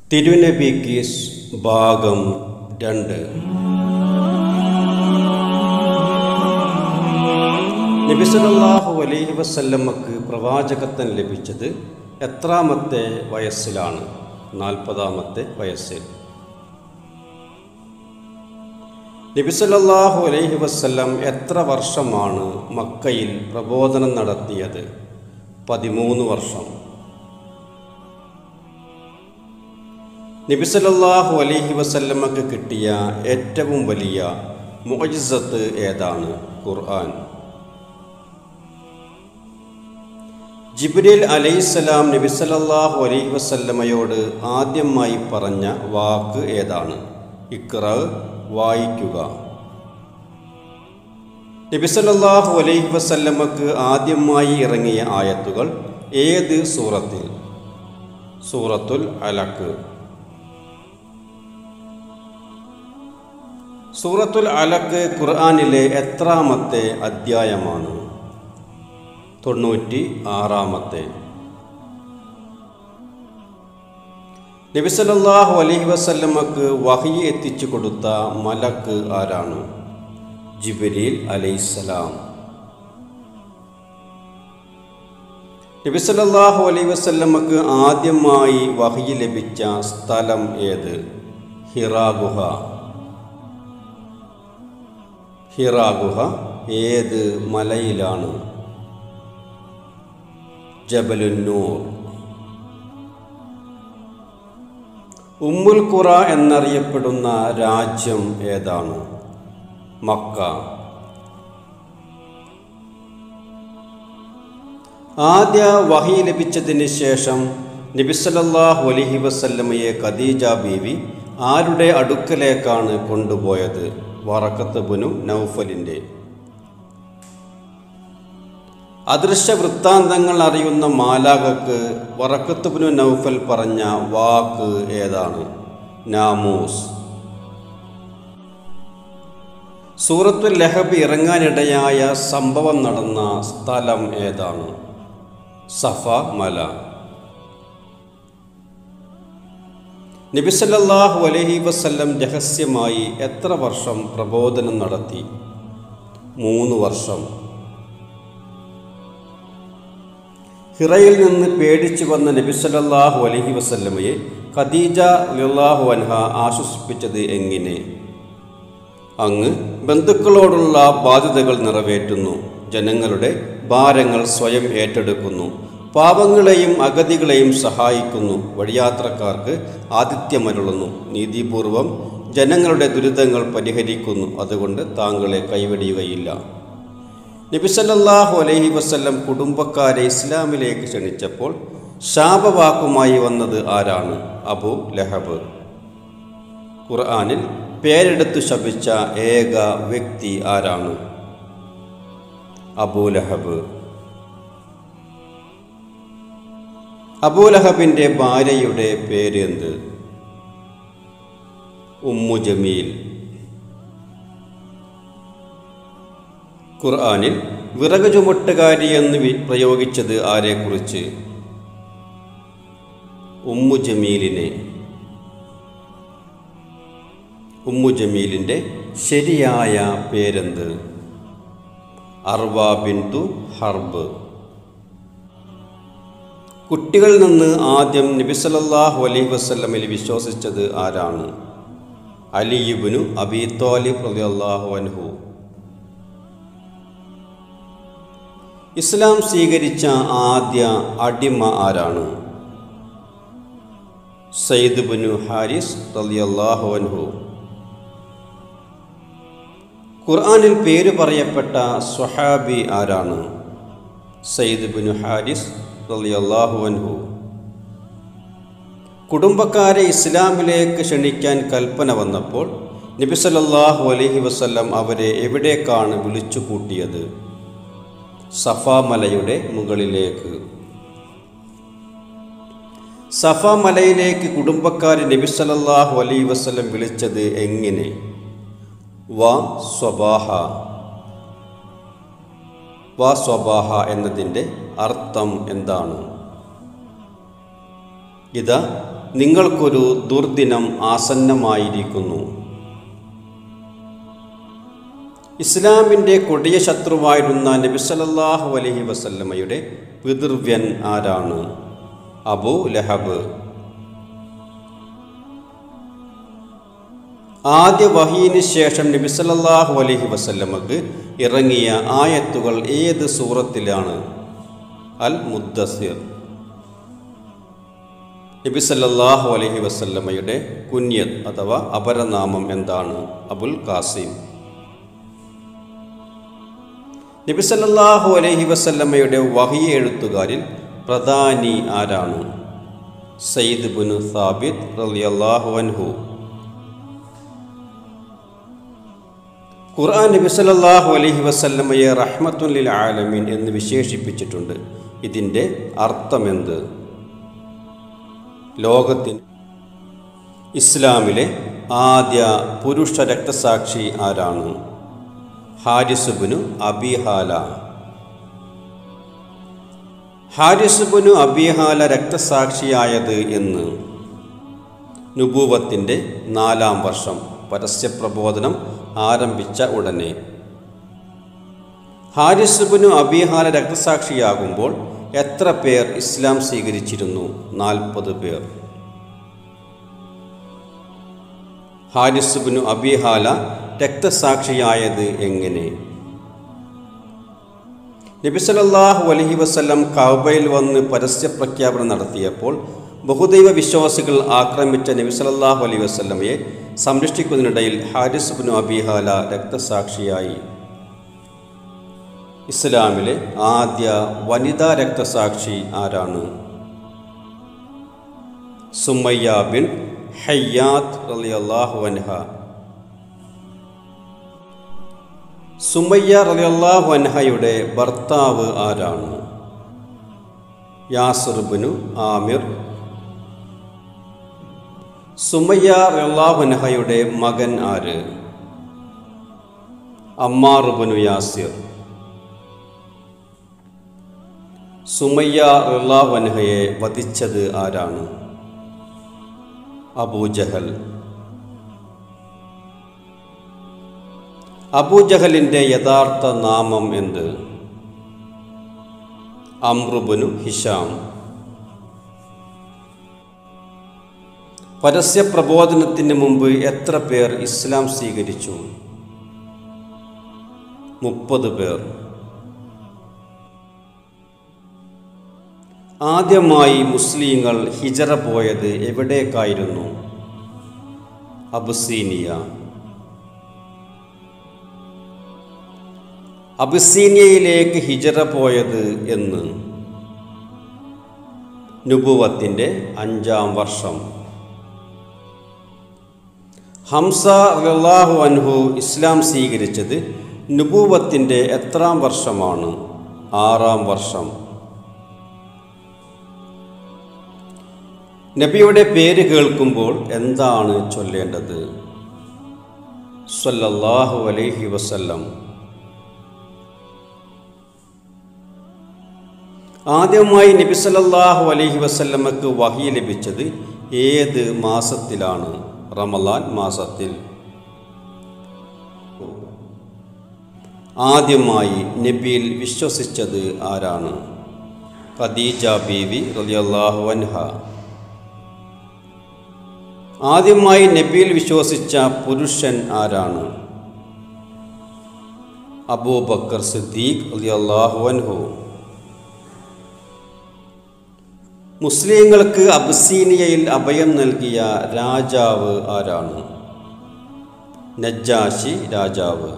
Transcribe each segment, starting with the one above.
തിരുനബി കീസ് ഭാഗം രണ്ട് നബിസലല്ലാഹു അലൈഹി വസല്ലമ്മക്ക് പ്രവാചകത്വം ലഭിച്ചത് എത്രാമത്തെ വയസ്സിലാണ് നാൽപ്പതാമത്തെ വയസ്സിൽ നബിസലല്ലാഹു അലൈഹി വസല്ലം എത്ര വർഷമാണ് മക്കയിൽ പ്രബോധനം നടത്തിയത് പതിമൂന്ന് വർഷം നബിസലല്ലാഹു അലൈഹി വസല്ലമക്ക് കിട്ടിയ ഏറ്റവും വലിയ മുഅജിസത്ത് ഏതാണ് ഖുർആൻ ജിബ്രീൽ അലൈഹിസ്സലാം നബി സല്ലല്ലാഹു അലൈഹി വസല്ലമയോട് ആദ്യമായി പറഞ്ഞ വാക്ക് ഏതാണ് ഇക്റ വായിക്കുക നബി സല്ലല്ലാഹു അലൈഹി വസല്ലമക്ക് ആദ്യമായി ഇറങ്ങിയ ആയത്തുകൾ ഏത് സൂറത്തിൽ സൂറത്തുൽ അലക്ക് സൂറത്തുൽ അലക്ക് ഖുർആനിലെ എത്രാമത്തെ അധ്യായമാണ് തൊണ്ണൂറ്റി ആറാമത്തെ നബിസലല്ലാഹു അലൈഹി വസല്ലമക്ക് വഹി എത്തിച്ചു കൊടുത്ത മലക്ക് ആരാണ് ജിബരീൽ അലൈസലാം നബിസലല്ലാഹു അലൈഹി വസല്ലമക്ക് ആദ്യമായി വഹി ലഭിച്ച സ്ഥലം ഏത് ഹിറാ ഗുഹ ഹിറാ ഗുഹ ഏത് മലയിലാണ് ജബലുന്നൂർ ഉമ്മുൽ ഖുറ എന്നറിയപ്പെടുന്ന രാജ്യം ഏതാണ് മക്ക ആദ്യ വഹി ലഭിച്ചതിന് ശേഷം നബിസലല്ലാഹു അലഹി വസല്ലമയെ ഖദീജ ബീവി ആരുടെ അടുക്കലേക്കാണ് കൊണ്ടുപോയത് വറക്കത്ത് ബുനു നൗഫലിൻ്റെ അദൃശ്യ വൃത്താന്തങ്ങൾ അറിയുന്ന മാലാകക്ക് വറക്കത്തുബിനു നൗഫൽ പറഞ്ഞ വാക്ക് ഏതാണ് നാമൂസ് സൂറത്തുൽ ലഹബ് ഇറങ്ങാനിടയായ സംഭവം നടന്ന സ്ഥലം ഏതാണ് സഫ മല നബിസല്ലാഹു അലഹി വസല്ലം രഹസ്യമായി എത്ര വർഷം പ്രബോധനം നടത്തി മൂന്ന് വർഷം ഹിറയിൽ നിന്ന് പേടിച്ചു വന്ന നബിസലല്ലാഹു അലഹി വസല്ലമയെ ഖദീജ അലിള്ളാഹു അൻഹ ആശ്വസിപ്പിച്ചത് എങ്ങനെ അങ്ങ് ബന്ധുക്കളോടുള്ള ബാധ്യതകൾ നിറവേറ്റുന്നു ജനങ്ങളുടെ ഭാരങ്ങൾ സ്വയം ഏറ്റെടുക്കുന്നു പാവങ്ങളെയും അഗതികളെയും സഹായിക്കുന്നു വഴിയാത്രക്കാർക്ക് ആതിഥ്യമരുളുന്നു നീതിപൂർവം ജനങ്ങളുടെ ദുരിതങ്ങൾ പരിഹരിക്കുന്നു അതുകൊണ്ട് താങ്കളെ കൈവടിയുകയില്ല നബിസല്ലാഹു അലൈഹി വസല്ലം കുടുംബക്കാരെ ഇസ്ലാമിലേക്ക് ക്ഷണിച്ചപ്പോൾ ശാപവാക്കുമായി വന്നത് ആരാണ് അബു ലഹബ് ഖുർആാനിൽ പേരെടുത്തു ശപിച്ച ഏക വ്യക്തി ആരാണ് അബൂ ലഹബ് അബൂലഹബിൻ്റെ ഭാര്യയുടെ പേര് എന്ത് ഉമ്മു ജമീൽ ഖുർആാനിൽ വിറക് ചുമട്ടുകാരി എന്ന് പ്രയോഗിച്ചത് ആരെക്കുറിച്ച് ഉമ്മു ജമീലിനെ ഉമ്മു ജമീലിൻ്റെ ശരിയായ പേരെന്ത് അർവ ബിന്ദു ഹർബ് കുട്ടികളിൽ നിന്ന് ആദ്യം നബിസലല്ലാഹു അലൈഹി വസ്ല്ലമിൽ വിശ്വസിച്ചത് ആരാണ് അലിയുബിനു അബി തോലിബ് റളിയല്ലാഹു അൻഹു ഇസ്ലാം സ്വീകരിച്ച ആദ്യ അടിമ ആരാണ് സയ്യിദ് ബിനു ഹാരിസ് റളിയല്ലാഹു അൻഹു ഖുർആനിൽ പേര് പറയപ്പെട്ട സ്വഹാബി ആരാണ് സയ്യിദ് ബിനു ഹാരിസ് റളിയല്ലാഹു അൻഹു കുടുംബക്കാരെ ഇസ്ലാമിലേക്ക് ക്ഷണിക്കാൻ കൽപ്പന വന്നപ്പോൾ നബി സല്ലല്ലാഹു അലൈഹി വസല്ലം അവരെ എവിടേക്കാണ് വിളിച്ചു കൂട്ടിയത് സഫ മലയുടെ മുകളിലേക്ക് സഫ മലയിലേക്ക് കുടുംബക്കാരെ നബി സല്ലല്ലാഹു അലൈഹി വസല്ലം വിളിച്ചത് എങ്ങനെ വ സ്വബാഹ വ സ്വബാഹ എന്നതിൻ്റെ അർത്ഥം എന്താണ് ഇത് നിങ്ങൾക്കൊരു ദുർദിനം ആസന്നമായിരിക്കുന്നു ഇസ്ലാമിൻ്റെ കൊടിയ ശത്രുവായിരുന്ന നബിസലല്ലാഹു അലഹി വസല്ലമയുടെ പിതൃവ്യൻ ആരാണ് അബു ലഹബ് ആദ്യ വഹീന് ശേഷം നബിസലല്ലാഹു അലഹി വസല്ലമക്ക് ഇറങ്ങിയ ആയത്തുകൾ ഏത് സൂറത്തിലാണ് അൽ മുദ്ദസിർ നബി സല്ലല്ലാഹു അലൈഹി വസല്ലമയുടെ കുഞ്ഞത് അഥവാ അപരനാമം എന്താണ് അബുൽ കാസിം നബി സല്ലല്ലാഹു അലൈഹി വസല്ലമയുടെ വഹി എഴുത്തുകാരിൽ പ്രധാനി ആരാണ് സയ്യിദ് ബുനു സാബിദ് റളിയല്ലാഹു അൻഹു ഖുർആൻ നബി സല്ലല്ലാഹു അലൈഹി വസല്ലമയെ റഹ്മത്തുൽ ലിൽ ആലമീൻ എന്ന് വിശേഷിപ്പിച്ചിട്ടുണ്ട് ഇതിൻ്റെ അർത്ഥമെന്ത് ലോകത്തിന് ഇസ്ലാമിലെ ആദ്യ പുരുഷ രക്തസാക്ഷി ആരാണ് ഹാരിസുബിനു അബിഹാല ഹാരിസുബിനു അബിഹാല രക്തസാക്ഷിയായത് എന്ന് നുബൂവത്തിൻ്റെ നാലാം വർഷം പരസ്യപ്രബോധനം ആരംഭിച്ച ഉടനെ ഹാരിസുബിനു അബിഹാല രക്തസാക്ഷിയാകുമ്പോൾ എത്ര പേർ ഇസ്ലാം സ്വീകരിച്ചിരുന്നു നാൽപ്പത് പേർ ഹാരിസുബിനു അബിഹാല രക്തസാക്ഷിയായത് എങ്ങനെ നബിസലല്ലാഹു അലഹി വസ്ലം കൗബയിൽ വന്ന് പരസ്യ പ്രഖ്യാപനം നടത്തിയപ്പോൾ ബഹുദൈവ വിശ്വാസികൾ ആക്രമിച്ച നബിസലല്ലാഹു അലൈഹി വസ്ലമയെ സംരക്ഷിക്കുന്നതിനിടയിൽ ഹാരിസുബിനു അബിഹാല രക്തസാക്ഷിയായി ഇസ്ലാമിലെ ആദ്യ വനിതാ രക്തസാക്ഷി ആരാണ് സുമയ്യ ബിൻ ഹയ്യാത്ത് റളിയല്ലാഹു അൻഹ സുമയ്യ റളിയല്ലാഹു അൻഹയുടെ ഭർത്താവ് ആരാണ് യാസുർബിനു ആമിർ സുമയ്യ റളിയല്ലാഹു അൻഹയുടെ മകൻ ആര് അമ്മാറുബിനു യാസിർ സുമയ്യ റളിയല്ലാഹു അൻഹയെ വധിച്ചത് ആരാണ് അബൂജഹൽ അബൂജഹലിൻ്റെ യഥാർത്ഥ നാമം എന്ത് അമ്രുബുനു ഹിഷാം പരസ്യ പ്രബോധനത്തിന് മുമ്പ് എത്ര പേർ ഇസ്ലാം സ്വീകരിച്ചു മുപ്പത് പേർ ആദ്യമായി മുസ്ലിങ്ങൾ ഹിജറ പോയത് എവിടേക്കായിരുന്നു അബുസീനിയ അബുസീനിയയിലേക്ക് ഹിജറ പോയത് എന്ന് നുബുവത്തിൻ്റെ അഞ്ചാം വർഷം ഹംസ റലാഹു അൻഹു ഇസ്ലാം സ്വീകരിച്ചത് നുബൂവത്തിൻ്റെ എത്രാം വർഷമാണ് ആറാം വർഷം നബിയുടെ പേര് കേൾക്കുമ്പോൾ എന്താണ് ചൊല്ലേണ്ടത് സ്വല്ലല്ലാഹു അലൈഹി വസല്ലം ആദ്യമായി നബി സല്ലല്ലാഹു അലൈഹി വസല്ലമക്ക് വഹി ലഭിച്ചത് ഏത് മാസത്തിലാണ് റമലാൻ മാസത്തിൽ ആദ്യമായി നബിയിൽ വിശ്വസിച്ചത് ആരാണ് ഖദീജ ബീവി റളിയല്ലാഹു അൻഹ ആദ്യമായി നബിയിൽ വിശ്വസിച്ച പുരുഷൻ ആരാണ് അബൂബക്കർ സിദ്ദീഖ് റളിയല്ലാഹു അൻഹു മുസ്ലിങ്ങൾക്ക് അബ്സീനിയയിൽ അഭയം നൽകിയ രാജാവ് ആരാണ് നജ്ജാശി രാജാവ്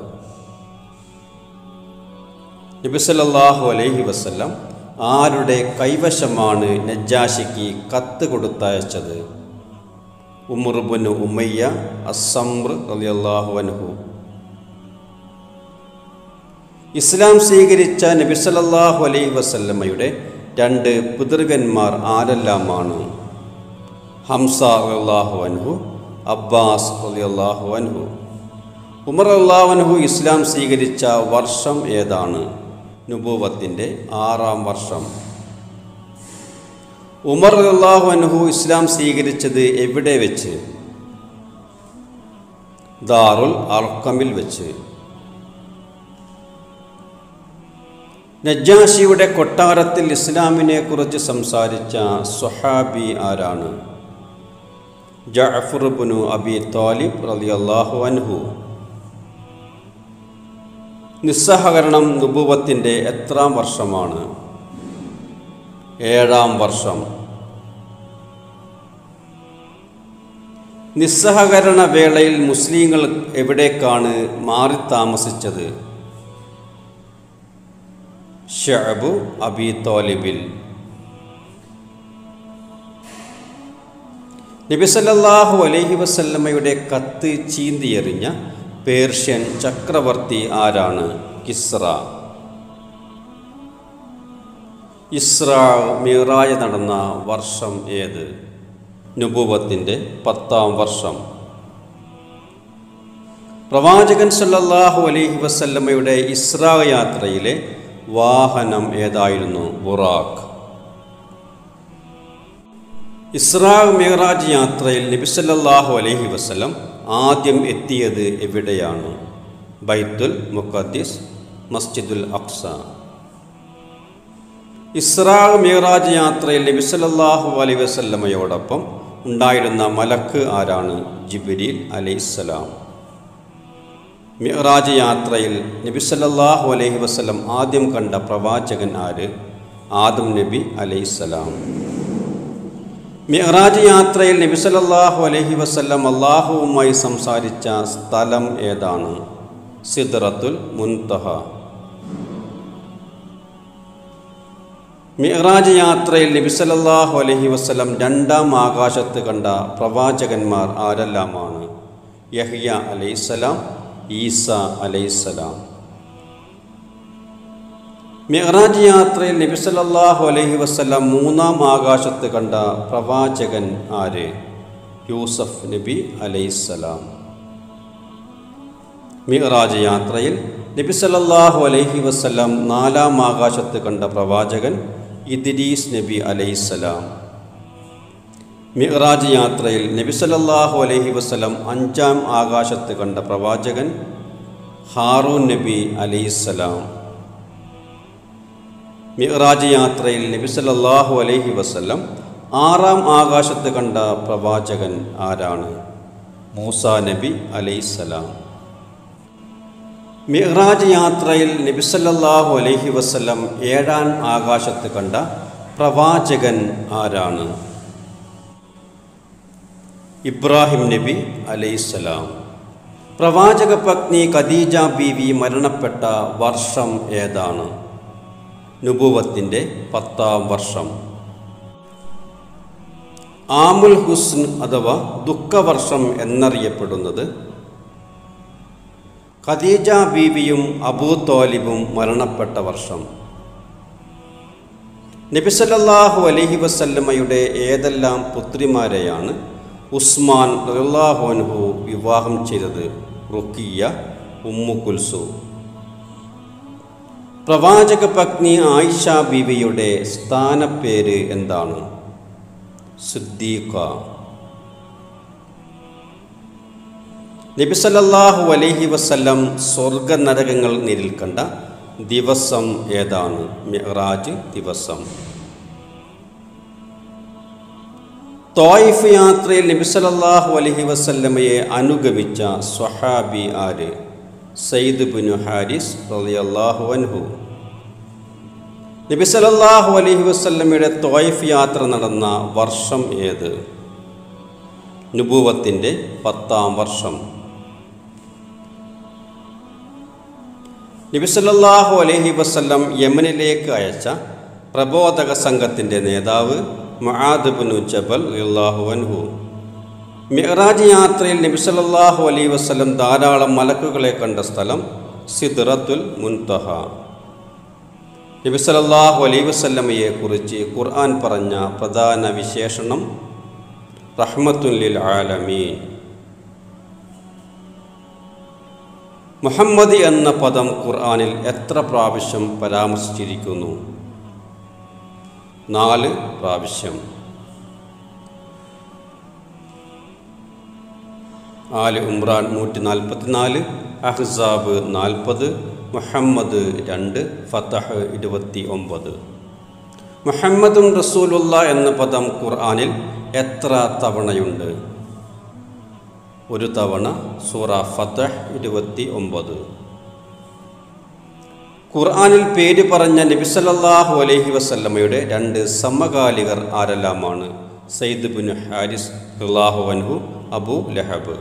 നബിസല്ലാഹു അലൈഹി വസല്ലം ആരുടെ കൈവശമാണ് നജ്ജാശിക്ക് കത്ത് കൊടുത്തയച്ചത് ഉമർബുന് ഉമ്മയ്യ അസംർ റളിയല്ലാഹു അൻഹു ഇസ്ലാം സ്വീകരിച്ച നബിസല്ലാഹു അലൈഹി വസല്ലമ്മയുടെ രണ്ട് പിതൃകന്മാർ ആരെല്ലാമാണ് ഹംസ റളിയല്ലാഹു അൻഹു അബ്ബാസ് റളിയല്ലാഹു അൻഹു ഉമർ അള്ളാഹു അൻഹു ഇസ്ലാം സ്വീകരിച്ച വർഷം ഏതാണ് നുബൂവത്തിൻ്റെ ആറാം വർഷം ഉമർ അള്ളാഹു അൻഹു ഇസ്ലാം സ്വീകരിച്ചത് എവിടെ വെച്ച് ദാറുൽ അർക്കമിൽ വെച്ച് നജാഷിയുടെ കൊട്ടാരത്തിൽ ഇസ്ലാമിനെ കുറിച്ച് സംസാരിച്ച സ്വഹാബി ആരാണ് ജഅഫുർബുനു അബി താലിബ് റളിയല്ലാഹു അൻഹു നിസ്സഹകരണം നുബുവത്തിൻ്റെ എത്രാം വർഷമാണ് ഏഴാം വർഷം നിസ്സഹകരണ വേളയിൽ മുസ്ലിങ്ങൾ എവിടേക്കാണ് മാറി താമസിച്ചത് ഷഅബു അബി തോലിബിൽ നബിസല്ലാഹു അലൈഹി വസല്ലമ്മയുടെ കത്ത് ചീന്തിയെറിഞ്ഞ പേർഷ്യൻ ചക്രവർത്തി ആരാണ് കിസ്ര ഇസ്ര മിറായ നടന്ന വർഷം ഏത് നുബുവത്തിൻ്റെ പത്താം വർഷം പ്രവാചകൻ സല്ലല്ലാഹു അലൈഹി വസല്ലമ്മയുടെ ഇസ്രാ യാത്രയിലെ വാഹനം ഏതായിരുന്നു ബുറാഖ് ഇസ്രാ മിറാജ് യാത്രയിൽ നബി സല്ലല്ലാഹു അലൈഹി വസല്ലം ആദ്യം എത്തിയത് എവിടെയാണ് ബൈത്തുൽ മുഖദ്ദിസ് മസ്ജിദുൽ അക്സ ഇസ്രാ മിറാജ് യാത്രയിൽ നബി സല്ലല്ലാഹു അലൈഹി വസല്ലമയോടൊപ്പം ഉണ്ടായിരുന്ന മലക്ക് ആരാണ് ജിബ്രീൽ അലൈഹിസ്സലാം മിറാജ് യാത്രയിൽ നബി സല്ലല്ലാഹു അലൈഹി വസല്ലം ആദ്യം കണ്ട പ്രവാചകൻ ആര് ആദം നബി അലൈഹിസ്സലാം മിറാജ് യാത്രയിൽ നബി സല്ലല്ലാഹു അലൈഹി വസല്ലം അള്ളാഹുവുമായി സംസാരിച്ച സ്ഥലം ഏതാണ് സിദ്റത്തുൽ മുൻതഹ മിറാജ് യാത്രയിൽ നബി സല്ലല്ലാഹു അലൈഹി വസല്ലം രണ്ടാം ആകാശത്ത് കണ്ട പ്രവാചകന്മാർ ആരെല്ലാമാണ് യഹ്യ അലൈഹിസ്സലാം ഈസ അലൈഹിസ്സലാം മിറാജ് യാത്രയിൽ നബി സല്ലല്ലാഹു അലൈഹി വസല്ലം മൂന്നാം ആകാശത്ത് കണ്ട പ്രവാചകൻ ആര് യൂസഫ് നബി അലൈഹിസ്സലാം മിറാജ് യാത്രയിൽ നബി സല്ലല്ലാഹു അലൈഹി വസല്ലം നാലാം ആകാശത്ത് കണ്ട പ്രവാചകൻ ഇദ്രീസ് നബി അലൈഹിസ്സലാം മിറാജ് യാത്രയിൽ നബി സല്ലല്ലാഹു അലൈഹി വസല്ലം അഞ്ചാം ആകാശത്ത് കണ്ട പ്രവാചകൻ ഹാറൂൻ നബി അലൈഹിസ്സലാം മിറാജ് യാത്രയിൽ നബി സല്ലല്ലാഹു അലൈഹി വസല്ലം ആറാം ആകാശത്ത് കണ്ട പ്രവാചകൻ ആരാണ് മൂസ നബി അലൈഹിസ്സലാം മിറാജ് യാത്രയിൽ നബി സല്ലല്ലാഹു അലൈഹി വസല്ലം ഏഴാം ആകാശത്ത് കണ്ട പ്രവാചകൻ ആരാണ് ഇബ്രാഹിം നബി അലൈഹിസ്സലാം പ്രവാചക പത്നി ഖദീജ ബീവി മരണപ്പെട്ട വർഷം ഏതാണ് നുബുവത്തിൻ്റെ പത്താം വർഷം ആമുൽ ഹുസ്ൻ അഥവാ ദുഃഖവർഷം എന്നറിയപ്പെടുന്നത് ഖദീജ ബീവിയും അബൂ തോലിബും മരണപ്പെട്ട വർഷം നബിസല്ലാഹു അലഹി വസല്ലമ്മയുടെ ഏതെല്ലാം പുത്രിമാരെയാണ് ഉസ്മാൻ റഹ്ലാഹോൻഹു വിവാഹം ചെയ്തത് റുക്കിയ ഉമ്മു കുൽസു പ്രവാചക പത്നി ആയിഷ ബീവിയുടെ സ്ഥാനപ്പേര് എന്താണ് സിദ്ദീഖ നബിസല്ലാഹു അലൈഹി വസല്ലം സ്വർഗ നരകങ്ങൾ നേരിൽ കണ്ട ദിവസം ഏതാണ് മിറാജ് ദിവസം തോയിഫ് യാത്രയിൽ നബിസലല്ലാഹു അലഹി വസല്ലമയെ അനുഗമിച്ച സ്വഹാബി ആര് സയ്യിദ് ബിനു ഹാരിസ് റളിയല്ലാഹു അൻഹു നബിസലല്ലാഹു അലഹി വസല്ലമയുടെ തോയിഫ് യാത്ര നടന്ന വർഷം ഏത് നുബൂവത്തിൻ്റെ പത്താം വർഷം നബിസല്ലാഹു അലഹി വസല്ലം യമനിലേക്ക് അയച്ച പ്രബോധക സംഘത്തിൻ്റെ നേതാവ് മഹാദബിനു ജബൽ അള്ളാഹു അൻഹു മിഹറാജ് യാത്രയിൽ നബിസല്ലാഹു അലൈ വസ്ലം ധാരാളം മലക്കുകളെ കണ്ട സ്ഥലം സിദ്റത്തുൽ മുൻതഹ നബിസല്ലാഹു അലൈ വസ്ലമയെ കുറിച്ച് ഖുർആൻ പറഞ്ഞ പ്രധാന വിശേഷണം റഹ്മത്തുല്ലിൽ ആലമീൻ മുഹമ്മദ് എന്ന പദം ഖുർആനിൽ എത്ര പ്രാവശ്യം പരാമർശിച്ചിരിക്കുന്നു നാല് പ്രാവശ്യം ആല് ഉംറാൻ നൂറ്റി നാൽപ്പത്തിനാല് അഹ്സാബ് നാൽപ്പത് മുഹമ്മദ് രണ്ട് ഫതഹ് ഇരുപത്തി ഒമ്പത് മുഹമ്മദും റസൂലുള്ള എന്ന പദം ഖുർആനിൽ എത്ര തവണയുണ്ട് ഒരു തവണ സൂറ ഫതഹ് ഇരുപത്തി ഒമ്പത് ഖുർആനിൽ പേര് പറഞ്ഞ നബിസല്ലാഹു അലൈഹി വസല്ലമയുടെ രണ്ട് സമകാലികർ ആരെല്ലാമാണ് സയ്യിദ് ബിൻ ഹാരിസ് അള്ളാഹു അൻഹു അബു ലഹബ്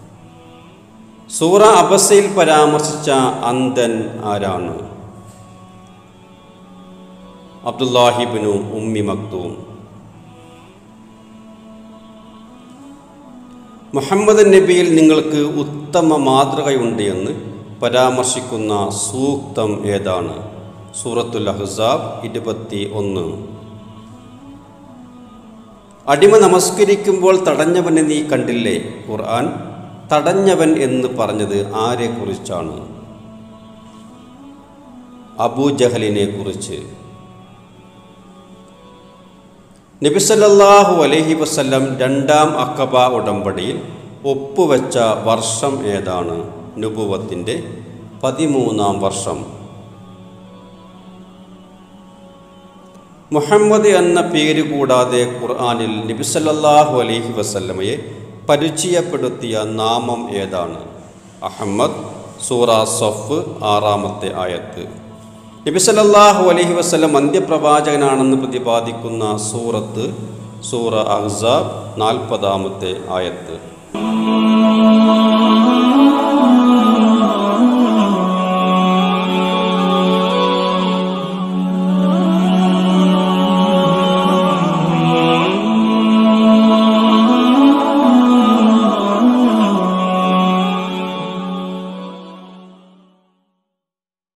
സൂറ അബസയിൽ പരാമർശിച്ച അന്തൻ ആരാണ് അബ്ദുല്ലാഹിബിനു ഉമ്മി മക്തൂം മുഹമ്മദ് നബിയിൽ നിങ്ങൾക്ക് ഉത്തമ മാതൃകയുണ്ട് എന്ന് പരാമർശിക്കുന്ന സൂക്തം ഏതാണ് സൂറത്തുൽ അഹ്സാബ് ഇരുപത്തി ഒന്ന് അടിമ നമസ്കരിക്കുമ്പോൾ തടഞ്ഞവനെ നീ കണ്ടില്ലേ ഖുർആൻ തടഞ്ഞവൻ എന്ന് പറഞ്ഞത് ആരെക്കുറിച്ചാണ് അബൂജഹലിനെ കുറിച്ച് നബിസല്ലാഹു അലൈഹി വസല്ലം രണ്ടാം അക്കബ ഉടമ്പടിയിൽ ഒപ്പുവെച്ച വർഷം ഏതാണ് നുപുവത്തിൻ്റെ പതിമൂന്നാം വർഷം മുഹമ്മദ് എന്ന പേര് കൂടാതെ ഖുർആനിൽ നബിസല്ലാഹു അലൈഹി വസല്ലമയെ പരിചയപ്പെടുത്തിയ നാമം ഏതാണ് അഹമ്മദ് സൂറ സഫ് ആറാമത്തെ ആയത്ത് നബിസല്ലാഹു അലൈഹി വസ്ലം അന്ത്യപ്രവാചകനാണെന്ന് പ്രതിപാദിക്കുന്ന സൂറത്ത് സൂറ അഹ്സാബ് നാൽപ്പതാമത്തെ ആയത്ത്